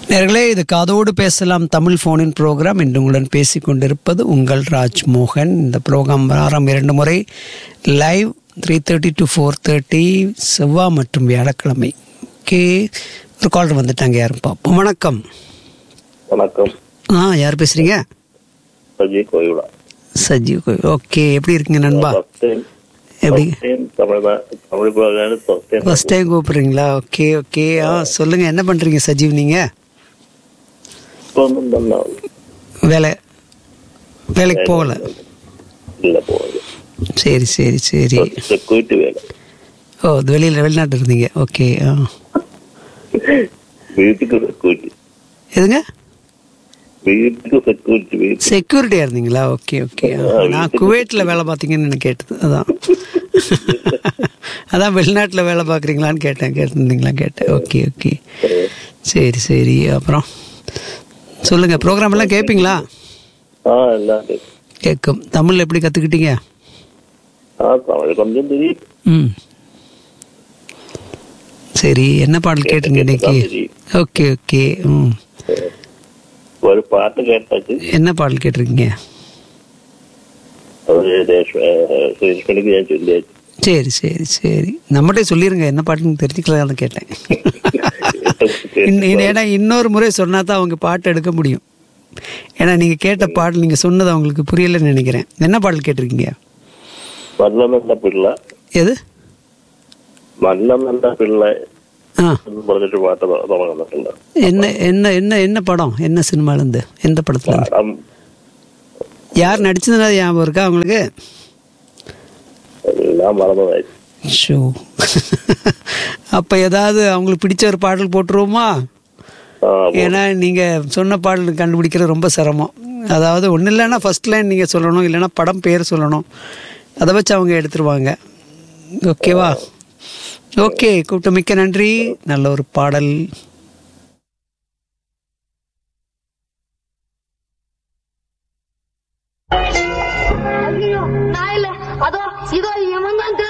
நேர்களே இது காதோடு பேசலாம் தமிழ் ஃபோனின் ப்ரோக்ராம் இன்று உங்களுடன் பேசிக் கொண்டிருப்பது உங்கள் ராஜ்மோகன் இந்த ப்ரோக்ராம் வாரம் இரண்டு முறை live three thirty to four thirty செவ்வாய் மற்றும் வியாழக்கிழமை ஓகே ஒரு காலர் வந்துட்டாங்க யாரும் பார்ப்போம் வணக்கம் வணக்கம் ஆ யார் பேசுறீங்க சஜி கோயிலா சஜீவ் கோயில் ஓகே எப்படி இருக்கீங்க நண்பா ஃபர்ஸ்ட் டைம் எப்படி ஃபர்ஸ்ட் டைம் தமிழ் தான் Tamil program first time first time கூப்பிடுறீங்களா ஓகே ஓகே ஆ சொல்லுங்க என்ன பண்றீங்க சஜீவ் நீங்க இப்போ ஒன்றும் பண்ண வேலை வேலைக்கு போகல இல்லை போகுது சரி சரி சரி செக்யூரிட்டி வேலை ஓ இது வெளியில் வெளிநாட்டு இருந்தீங்க ஓகே ஆ வீட்டுக்கு செக்யூரிட்டி எதுங்க வீட்டுக்கு செக்யூரிட்டி வீட்டு செக்யூரிட்டியா இருந்தீங்களா ஓகே ஓகே நான் குவைட்ல வேலை பார்த்தீங்கன்னு எனக்கு கேட்டது அதான் அதான் வெளிநாட்டில் வேலை பார்க்குறீங்களான்னு கேட்டேன் கேட்டிருந்தீங்களா கேட்டேன் ஓகே ஓகே சரி சரி அப்புறம் சொல்லுங்க ப்ரோக்ராம் எல்லாம் கேட்பீங்களா ஆ எல்லாம் கேட்கும். கேட்கும் தமிழ் எப்படி கற்றுக்கிட்டீங்க ஆ தமிழ் கொஞ்சம் தெரியும் ம் சரி என்ன பாடல் கேட்டுங்க இன்னைக்கு ஓகே ஓகே ம் ஒரு பாட்டு கேட்டாச்சு என்ன பாடல் கேட்டிருக்கீங்க ஒரு சுரேஷ்மணிக்கு நான் சொல்லியாச்சு சரி சரி சரி நம்மகிட்டே சொல்லிருங்க என்ன பாட்டுன்னு தெரிஞ்சுக்கலாம் தான் கேட்டேன் இன்ன- இன்ன- ஏன்னா இன்னொரு முறை சொன்னா தான் அவங்க பாட்டு எடுக்க முடியும் ஏன்னா நீங்க கேட்ட பாடல் நீங்க சொன்னது அவங்களுக்கு புரியலன்னு நினைக்கிறேன் என்ன பாடல் கேட்டிருக்கீங்க மன்னம் என்ற பிள்ளை எது மன்னம் என்ற பிள்ளை ஆ എന്ന് പറഞ്ഞിട്ട് പാട്ട് ത- തുടങ്ങുന്നുണ്ട് என்ன என்ன என்ன என்ன படம் என்ன சினிமால இருந்து எந்த படத்துல இருந்து പടം யார் நடிச்சதுனா ஞாபகம் இருக்கா அவங்களுக்கு എല്ലാം മറന്നതായി ஷோ அப்ப ஏதாவது அவங்களுக்கு பிடிச்ச ஒரு பாடல் போட்டுருவோமா ആ ஏன்னா நீங்க சொன்ன பாடல் கண்டுபிடிக்கிறது ரொம்ப சிரமம் அதாவது ஒன்றும் இல்லைன்னா ஃபர்ஸ்ட் லைன் நீங்க சொல்லணும் இல்லைன்னா படம் பேர் சொல்லணும் அதை வச்சு அவங்க எடுத்துருவாங்க ஓகேவா ஓகே கூப்பிட்டு மிக்க நன்றி நல்ல ஒரு பாடல் ஐயோ நான் இல்ல அதோ இதோ எமன்